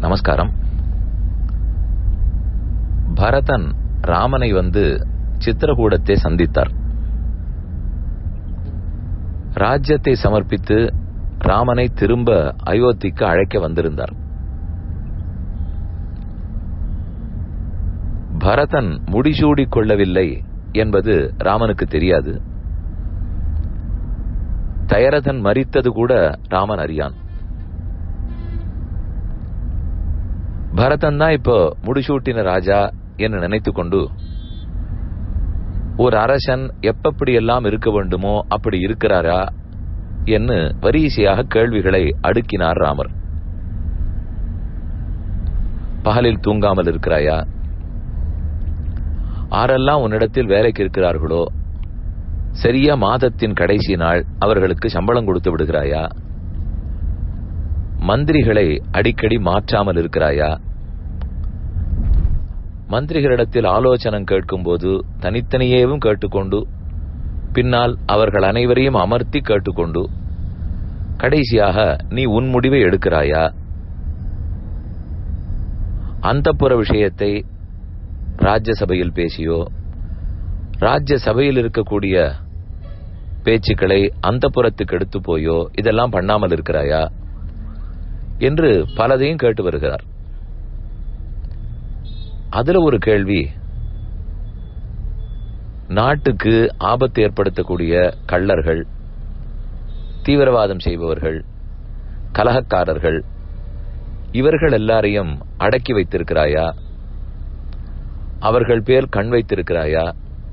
நமஸ்காரம் பரதன் ராமனை வந்து சித்திரகூடத்தை சந்தித்தார் ராஜ்யத்தை சமர்ப்பித்து ராமனை திரும்ப அயோத்திக்கு அழைக்க வந்திருந்தார் பரதன் முடிசூடிக் கொள்ளவில்லை என்பது ராமனுக்கு தெரியாது தயரதன் மறித்தது கூட ராமன் அறியான் பரதன் தான் இப்போ முடிசூட்டின ராஜா என்று நினைத்து கொண்டு ஒரு அரசன் எப்பப்படி எல்லாம் இருக்க வேண்டுமோ அப்படி இருக்கிறாரா என்று வரிசையாக கேள்விகளை அடுக்கினார் ராமர் பகலில் தூங்காமல் இருக்கிறாயா ஆரெல்லாம் உன்னிடத்தில் வேலைக்கு இருக்கிறார்களோ சரியா மாதத்தின் கடைசி நாள் அவர்களுக்கு சம்பளம் கொடுத்து விடுகிறாயா மந்திரிகளை அடிக்கடி மாற்றாமல் இருக்கிறாயா மந்திரிகளிடத்தில் ஆலோசனம் கேட்கும்போது தனித்தனியேவும் கேட்டுக்கொண்டு பின்னால் அவர்கள் அனைவரையும் அமர்த்தி கேட்டுக்கொண்டு கடைசியாக நீ உன் முடிவை எடுக்கிறாயா அந்தப்புற விஷயத்தை ராஜ்யசபையில் பேசியோ ராஜ்யசபையில் இருக்கக்கூடிய பேச்சுக்களை அந்த புறத்துக்கு எடுத்து போயோ இதெல்லாம் பண்ணாமல் இருக்கிறாயா என்று பலதையும் கேட்டு வருகிறார் அதுல ஒரு கேள்வி நாட்டுக்கு ஆபத்து ஏற்படுத்தக்கூடிய கள்ளர்கள் தீவிரவாதம் செய்பவர்கள் கலகக்காரர்கள் இவர்கள் எல்லாரையும் அடக்கி வைத்திருக்கிறாயா அவர்கள் பேர் கண் வைத்திருக்கிறாயா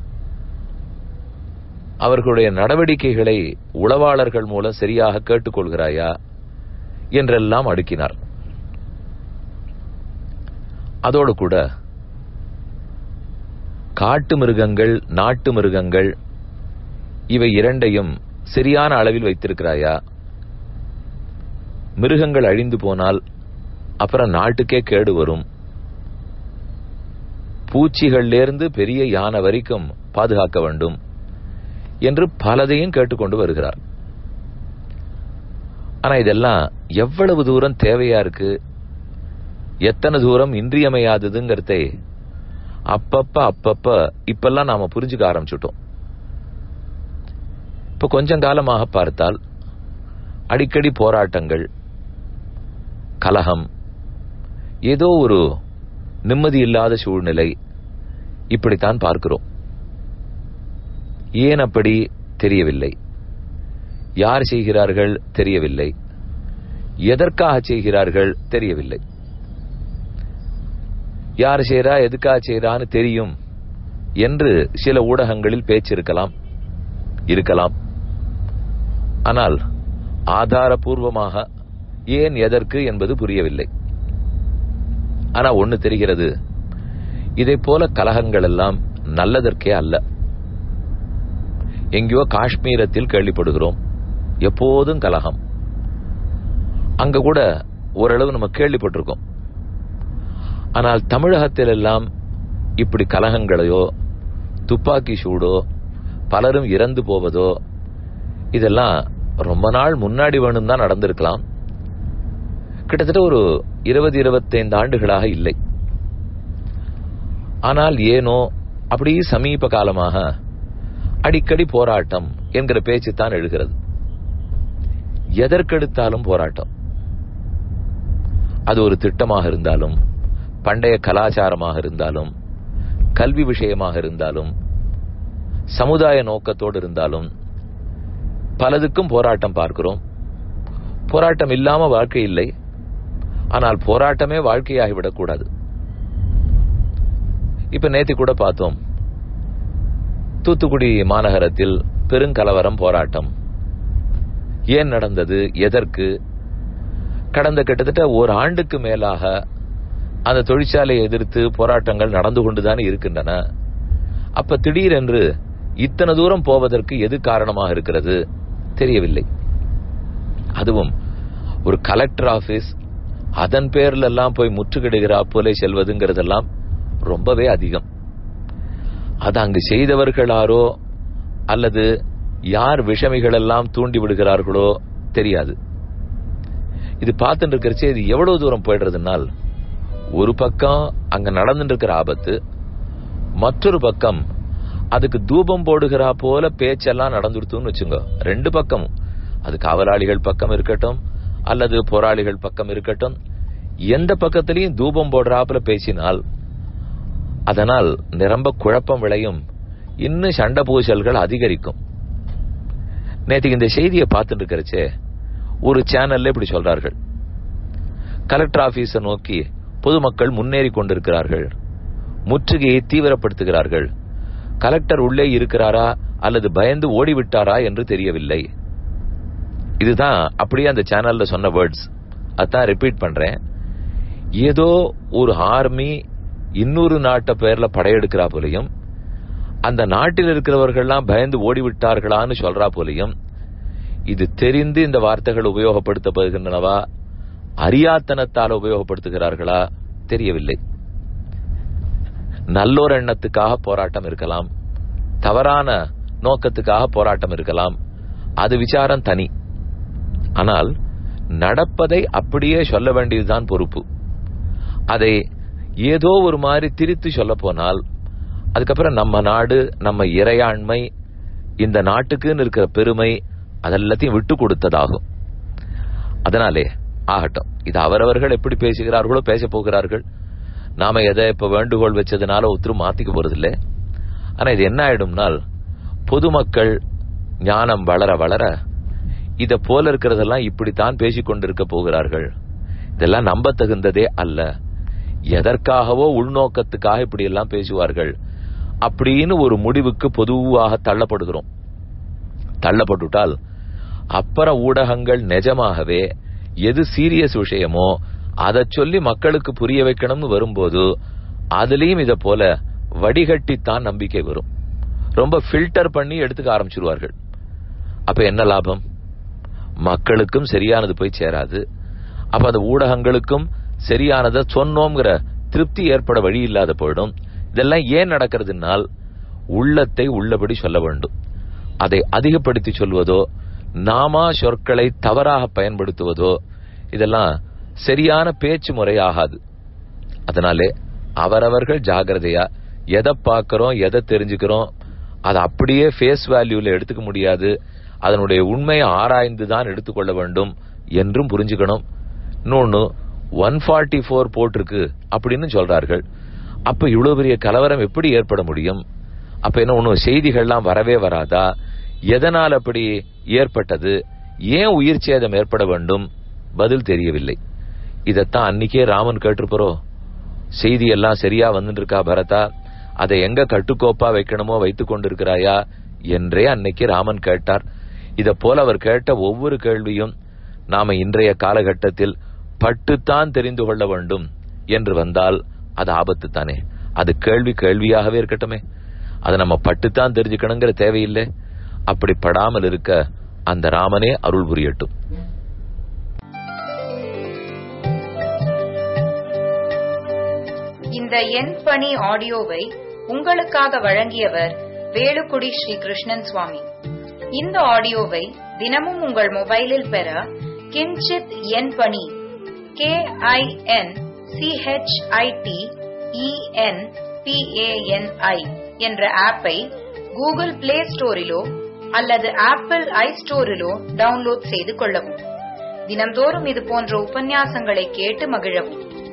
அவர்களுடைய நடவடிக்கைகளை உளவாளர்கள் மூலம் சரியாக கேட்டுக்கொள்கிறாயா என்றெல்லாம் அடுக்கினார் அதோடு கூட காட்டு மிருகங்கள் நாட்டு மிருகங்கள் இவை இரண்டையும் சரியான அளவில் வைத்திருக்கிறாயா மிருகங்கள் அழிந்து போனால் அப்புறம் நாட்டுக்கே கேடு வரும் பூச்சிகள்லேருந்து பெரிய யானை வரைக்கும் பாதுகாக்க வேண்டும் என்று பலதையும் கேட்டுக்கொண்டு வருகிறார் ஆனா இதெல்லாம் எவ்வளவு தூரம் தேவையா இருக்கு எத்தனை தூரம் இன்றியமையாததுங்கிறத அப்பப்ப அப்பப்ப இப்பெல்லாம் நாம புரிஞ்சுக்க ஆரம்பிச்சுட்டோம் இப்ப கொஞ்சம் காலமாக பார்த்தால் அடிக்கடி போராட்டங்கள் கலகம் ஏதோ ஒரு நிம்மதி இல்லாத சூழ்நிலை இப்படித்தான் பார்க்கிறோம் ஏன் அப்படி தெரியவில்லை யார் செய்கிறார்கள் தெரியவில்லை எதற்காக செய்கிறார்கள் தெரியவில்லை யார் செய்யறா எதுக்காக செய்யறான்னு தெரியும் என்று சில ஊடகங்களில் பேச்சு இருக்கலாம் இருக்கலாம் ஆனால் ஆதாரபூர்வமாக ஏன் எதற்கு என்பது புரியவில்லை ஆனா ஒண்ணு தெரிகிறது இதை போல கலகங்கள் எல்லாம் நல்லதற்கே அல்ல எங்கேயோ காஷ்மீரத்தில் கேள்விப்படுகிறோம் எப்போதும் கலகம் அங்க கூட ஓரளவு நம்ம கேள்விப்பட்டிருக்கோம் ஆனால் தமிழகத்தில் எல்லாம் இப்படி கலகங்களையோ துப்பாக்கி சூடோ பலரும் இறந்து போவதோ இதெல்லாம் ரொம்ப நாள் முன்னாடி வேணும் தான் நடந்திருக்கலாம் கிட்டத்தட்ட ஒரு இருபது இருபத்தைந்து ஆண்டுகளாக இல்லை ஆனால் ஏனோ அப்படி சமீப காலமாக அடிக்கடி போராட்டம் என்கிற பேச்சு தான் எழுகிறது எதற்கெடுத்தாலும் போராட்டம் அது ஒரு திட்டமாக இருந்தாலும் பண்டைய கலாச்சாரமாக இருந்தாலும் கல்வி விஷயமாக இருந்தாலும் சமுதாய நோக்கத்தோடு இருந்தாலும் பலதுக்கும் போராட்டம் பார்க்கிறோம் போராட்டம் இல்லாம வாழ்க்கை இல்லை ஆனால் போராட்டமே வாழ்க்கையாகிவிடக்கூடாது இப்ப நேத்தி கூட பார்த்தோம் தூத்துக்குடி மாநகரத்தில் பெருங்கலவரம் போராட்டம் ஏன் நடந்தது எதற்கு கடந்த கிட்டத்தட்ட ஒரு ஆண்டுக்கு மேலாக அந்த தொழிற்சாலையை எதிர்த்து போராட்டங்கள் நடந்து கொண்டுதான் இருக்கின்றன அப்ப திடீரென்று இத்தனை தூரம் போவதற்கு எது காரணமாக இருக்கிறது தெரியவில்லை அதுவும் ஒரு கலெக்டர் ஆபீஸ் அதன் பேர்ல எல்லாம் போய் முற்றுகிடுகிறா போலே செல்வதுங்கிறதெல்லாம் ரொம்பவே அதிகம் அது அங்கு செய்தவர்களாரோ அல்லது யார் விஷமிகள் எல்லாம் தூண்டி விடுகிறார்களோ தெரியாது இது பார்த்துட்டு இருக்கிறச்சே இது எவ்வளவு தூரம் போயிடுறதுனால் ஒரு பக்கம் அங்க நடந்துட்டு இருக்கிற ஆபத்து மற்றொரு பக்கம் அதுக்கு தூபம் போடுகிறா போல பேச்செல்லாம் நடந்துடுத்துன்னு வச்சுங்க ரெண்டு பக்கமும் அது காவலாளிகள் பக்கம் இருக்கட்டும் அல்லது போராளிகள் பக்கம் இருக்கட்டும் எந்த பக்கத்திலையும் தூபம் போடுறாப்புல பேசினால் அதனால் நிரம்ப குழப்பம் விளையும் இன்னும் சண்டை பூசல்கள் அதிகரிக்கும் நேற்றுக்கு இந்த செய்தியை பார்த்துட்டு இருக்கிறச்சே ஒரு சேனல்ல இப்படி சொல்றார்கள் கலெக்டர் ஆபீஸை நோக்கி பொதுமக்கள் முன்னேறி கொண்டிருக்கிறார்கள் முற்றுகையை தீவிரப்படுத்துகிறார்கள் கலெக்டர் உள்ளே இருக்கிறாரா அல்லது பயந்து ஓடிவிட்டாரா என்று தெரியவில்லை இதுதான் அப்படியே அந்த சேனல்ல சொன்ன வேர்ட்ஸ் அதான் ரிப்பீட் பண்றேன் ஏதோ ஒரு ஆர்மி இன்னொரு நாட்டை பேர்ல படையெடுக்கிறா போலையும் அந்த நாட்டில் இருக்கிறவர்கள்லாம் பயந்து ஓடிவிட்டார்களான்னு சொல்றா போலையும் இது தெரிந்து இந்த வார்த்தைகள் உபயோகப்படுத்தப்படுகின்றனவா அறியாத்தனத்தால் உபயோகப்படுத்துகிறார்களா தெரியவில்லை நல்லோர் எண்ணத்துக்காக போராட்டம் இருக்கலாம் தவறான நோக்கத்துக்காக போராட்டம் இருக்கலாம் அது விசாரம் தனி ஆனால் நடப்பதை அப்படியே சொல்ல வேண்டியதுதான் பொறுப்பு அதை ஏதோ ஒரு மாதிரி திரித்து சொல்ல போனால் அதுக்கப்புறம் நம்ம நாடு நம்ம இறையாண்மை இந்த நாட்டுக்குன்னு இருக்கிற பெருமை அதெல்லாத்தையும் விட்டு கொடுத்ததாகும் அதனாலே ஆகட்டும் இது அவரவர்கள் எப்படி பேசுகிறார்களோ பேச போகிறார்கள் நாம எதை இப்ப வேண்டுகோள் வச்சதுனால ஒருத்தரும் மாத்திக்க போறதில்லை ஆனா இது என்ன ஆயிடும்னால் பொதுமக்கள் ஞானம் வளர வளர இத போல இருக்கிறதெல்லாம் இப்படித்தான் பேசிக் கொண்டிருக்க போகிறார்கள் இதெல்லாம் நம்ப தகுந்ததே அல்ல எதற்காகவோ உள்நோக்கத்துக்காக இப்படி எல்லாம் பேசுவார்கள் அப்படின்னு ஒரு முடிவுக்கு பொதுவாக தள்ளப்படுகிறோம் தள்ளப்பட்டுட்டால் அப்புறம் ஊடகங்கள் நிஜமாகவே எது சீரியஸ் விஷயமோ அதை சொல்லி மக்களுக்கு புரிய வைக்கணும்னு வரும்போது அதுலயும் இத போல வடிகட்டித்தான் நம்பிக்கை வரும் ரொம்ப ஃபில்டர் பண்ணி எடுத்துக்க ஆரம்பிச்சிருவார்கள் அப்ப என்ன லாபம் மக்களுக்கும் சரியானது போய் சேராது அப்ப அந்த ஊடகங்களுக்கும் சரியானதை சொன்னோங்கிற திருப்தி ஏற்பட வழி இல்லாத போயிடும் இதெல்லாம் ஏன் நடக்கிறதுனால் உள்ளத்தை உள்ளபடி சொல்ல வேண்டும் அதை அதிகப்படுத்தி சொல்வதோ நாமா சொற்களை தவறாக பயன்படுத்துவதோ இதெல்லாம் சரியான பேச்சு முறை ஆகாது அதனாலே அவரவர்கள் ஜாகிரதையா எதை பார்க்கிறோம் எதை தெரிஞ்சுக்கிறோம் அதை அப்படியே ஃபேஸ் வேல்யூல எடுத்துக்க முடியாது அதனுடைய உண்மையை ஆராய்ந்து தான் எடுத்துக்கொள்ள வேண்டும் என்றும் புரிஞ்சுக்கணும் இன்னொன்னு ஒன் ஃபார்ட்டி ஃபோர் போட்டிருக்கு அப்படின்னு சொல்றார்கள் அப்ப இவ்வளவு பெரிய கலவரம் எப்படி ஏற்பட முடியும் அப்ப என்ன ஒன்னும் செய்திகள்லாம் வரவே வராதா எதனால் அப்படி ஏற்பட்டது ஏன் உயிர் சேதம் ஏற்பட வேண்டும் பதில் தெரியவில்லை இதத்தான் அன்னைக்கே ராமன் கேட்டிருப்பரோ செய்தி எல்லாம் சரியா வந்துட்டு இருக்கா பரதா அதை எங்க கட்டுக்கோப்பா வைக்கணுமோ வைத்துக் கொண்டிருக்கிறாயா என்றே அன்னைக்கு ராமன் கேட்டார் இத போல அவர் கேட்ட ஒவ்வொரு கேள்வியும் நாம இன்றைய காலகட்டத்தில் பட்டுத்தான் தெரிந்து கொள்ள வேண்டும் என்று வந்தால் அது ஆபத்து தானே அது கேள்வி கேள்வியாகவே இருக்கட்டுமே அதை நம்ம பட்டுத்தான் தெரிஞ்சுக்கணுங்கிற தேவையில்லை அப்படி படாமல் இருக்க அந்த ராமனே அருள் புரியட்டும் இந்த எண் பணி ஆடியோவை உங்களுக்காக வழங்கியவர் வேலுக்குடி ஸ்ரீ கிருஷ்ணன் சுவாமி இந்த ஆடியோவை தினமும் உங்கள் மொபைலில் பெற கிஞ்சித் எண் பணி கே ஐ என் சிஹெச்ஐடி இஎன் பிஏஎன்ஐ என்ற ஆப்பை கூகுள் பிளே ஸ்டோரிலோ அல்லது ஆப்பிள் ஐ ஸ்டோரிலோ டவுன்லோட் செய்து கொள்ளவும் தினம்தோறும் இது போன்ற உபன்யாசங்களை கேட்டு மகிழவும்